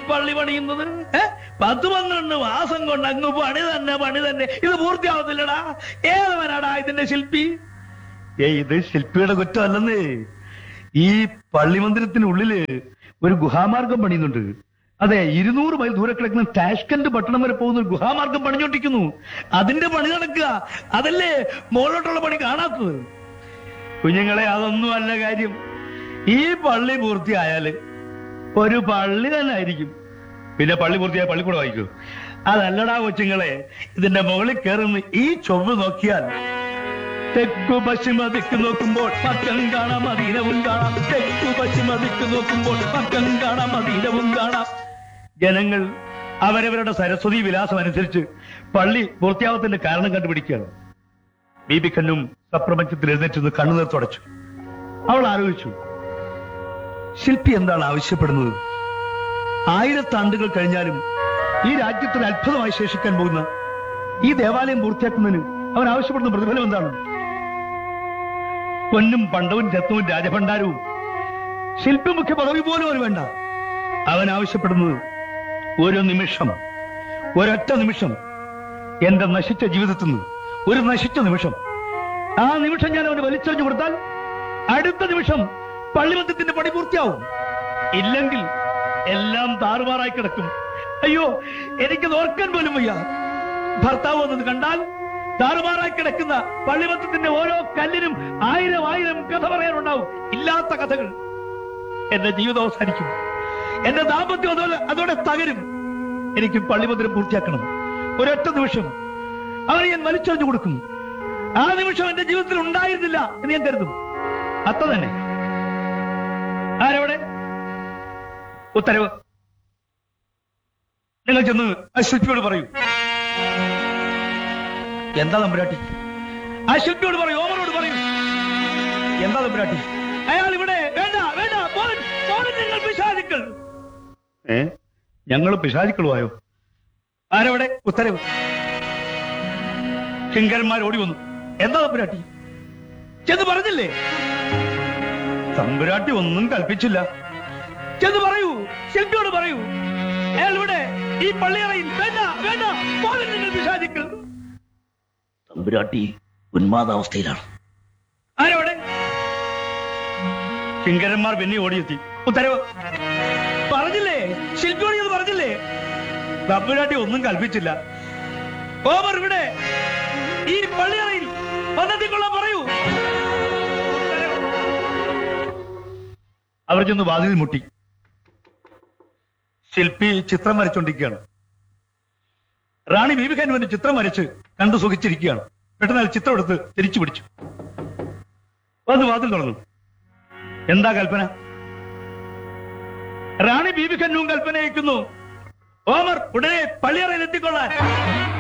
പള്ളി പണിയുന്നത് ഏ? പത്ത് പന്ത്രണ്ട് മാസം കൊണ്ട് അങ്ങ് പണി തന്നെ പണി തന്നെ ഇത് പൂർത്തിയാവത്തില്ലടാ ഏതവനാടാ ഇതിന്റെ ശില്പി ഏ ഇത് ശില്പിയുടെ കുറ്റമല്ലെന്നേ ഈ പള്ളിമന്ദിരത്തിനുള്ളില് ഒരു ഗുഹാമാർഗം പണിയുന്നുണ്ട് അതെ ഇരുന്നൂറ് മൈൽ ദൂരെ കിടക്കുന്ന ടാഷ്കന്റ് പട്ടണം വരെ പോകുന്ന ഒരു ഗുഹാമാർഗം പണിഞ്ഞോണ്ടിരിക്കുന്നു അതിന്റെ പണി നടക്കുക അതല്ലേ മുകളിലോട്ടുള്ള പണി കാണാത്തത് കുഞ്ഞുങ്ങളെ അതൊന്നും അല്ല കാര്യം ഈ പള്ളി പൂർത്തിയായാല് ഒരു പള്ളി തന്നെ ആയിരിക്കും പിന്നെ പള്ളി പൂർത്തിയായ പള്ളിക്കൂടെ വായിക്കൂ അതല്ലടാ കൊച്ചുങ്ങളെ ഇതിന്റെ മുകളിൽ കയറുന്ന ഈ ചൊവ്വ് നോക്കിയാൽ തെക്കു പശ്ചിമ ദിക്ക് നോക്കുമ്പോൾ പക്കം കാണാം മദീനവും കാണാം തെക്കു പശ്ചിമ ദിക്ക് നോക്കുമ്പോൾ പക്കം കാണാം മദീനവും കാണാം ജനങ്ങൾ അവരവരുടെ സരസ്വതി വിലാസം അനുസരിച്ച് പള്ളി പൂർത്തിയാവത്തിന്റെ കാരണം കണ്ടുപിടിക്കുകയാണ് ബീബിക്കന്നും സപ്രപഞ്ചത്തിൽ എഴുന്നേറ്റ് കണ്ണുനീർ തുടച്ചു അവൾ ആലോചിച്ചു ശില്പി എന്താണ് ആവശ്യപ്പെടുന്നത് ആയിരത്താണ്ടുകൾ കഴിഞ്ഞാലും ഈ രാജ്യത്തിന് അത്ഭുതമായി ശേഷിക്കാൻ പോകുന്ന ഈ ദേവാലയം പൂർത്തിയാക്കുന്നതിന് അവൻ ആവശ്യപ്പെടുന്ന പ്രതിഫലം എന്താണ് പൊന്നും പണ്ടവും രത്നവും രാജഭണ്ഡാരവും ശില്പി മുഖ്യ പദവി പോലും അവന് വേണ്ട അവൻ ആവശ്യപ്പെടുന്നത് ഒരു നിമിഷം ഒരൊറ്റ നിമിഷം എന്റെ നശിച്ച ജീവിതത്തിൽ നിന്ന് ഒരു നശിച്ച നിമിഷം ആ നിമിഷം ഞാൻ അവന് വലിച്ചെറിഞ്ഞു കൊടുത്താൽ അടുത്ത നിമിഷം പള്ളിമന്ദിരത്തിന്റെ പണി പൂർത്തിയാവും ഇല്ലെങ്കിൽ എല്ലാം താറുമാറായി കിടക്കും അയ്യോ എനിക്കത് ഓർക്കാൻ പോലും വയ്യ ഭർത്താവ് വന്നത് കണ്ടാൽ താറുമാറായി കിടക്കുന്ന പള്ളിമന്ദിരത്തിന്റെ ഓരോ കല്ലിനും ആയിരം ആയിരം കഥ പറയാനുണ്ടാവും ഇല്ലാത്ത കഥകൾ എന്റെ ജീവിതം അവസാനിക്കും എന്റെ ദാമ്പത്യം അതോടെ അതോടെ തകരും എനിക്ക് പള്ളിമന്ദിരം പൂർത്തിയാക്കണം ഒരൊറ്റ നിമിഷം അവനെ ഞാൻ വലിച്ചെറിഞ്ഞു കൊടുക്കും ആ നിമിഷം എന്റെ ജീവിതത്തിൽ ഉണ്ടായിരുന്നില്ല എന്ന് ഞാൻ കരുതും അത്ര തന്നെ ആരവിടെ ഉത്തരവ് നിങ്ങൾ ചെന്ന് ആ ശില്പിയോട് പറയൂ എന്താ തമ്പുരാട്ടി ആ ശില്പിയോട് പറയൂ ഓമനോട് പറയൂ എന്താ തമ്പുരാട്ടി അയാൾ ഇവിടെ വേണ്ട വേണ്ട പോരൻ, പോരൻ നിങ്ങൾ പിശാചുക്കൾ ഏ ഞങ്ങൾ പിശാചുക്കളുമായോ ആരവിടെ ഉത്തരവ് കിങ്കരന്മാർ ഓടി വന്നു എന്താ തമ്പുരാട്ടി ചെന്ന് പറഞ്ഞില്ലേ തമ്പുരാട്ടി ഒന്നും കൽപ്പിച്ചില്ല ചെന്ന് പറയൂ ശില്പിയോട് പറയൂ അയാൾ ഇവിടെ ഈ പള്ളിയറയിൽ വേണ്ട വേണ്ട പോരൻ നിങ്ങൾ പിശാചുക്കൾ തമ്പുരാട്ടി ഉന്മാദാവസ്ഥയിലാണ് ആരവിടെ കിങ്കരന്മാർ പിന്നെ ഓടിയെത്തി ഉത്തരവ് പറഞ്ഞില്ലേ ശില്പിയോട് ഇത് പറഞ്ഞില്ലേ തമ്പുരാട്ടി ഒന്നും കൽപ്പിച്ചില്ല ഓമർ ഇവിടെ ഈ പള്ളിയറയിൽ വന്നെത്തിക്കൊള്ളാൻ പറയൂ ഉത്തരവ്. അവർ ചെന്ന് വാതിലിൽ മുട്ടി ശില്പി ചിത്രം വരച്ചോണ്ടിരിക്കുകയാണ് റാണി ബീബിഖാൻ ചിത്രം വരച്ച് കണ്ടു സുഖിച്ചിരിക്കുകയാണ് പെട്ടെന്ന് അയാൾ ചിത്രം എടുത്ത് തിരിച്ചു പിടിച്ചു വന്ന് വാതിൽ തുറന്നു എന്താ കൽപ്പന റാണി ബീബി ഖന്നൂം കൽപ്പന അയക്കുന്നു ഓമർ ഉടനെ പള്ളിയറയിൽ എത്തിക്കൊള്ളാൻ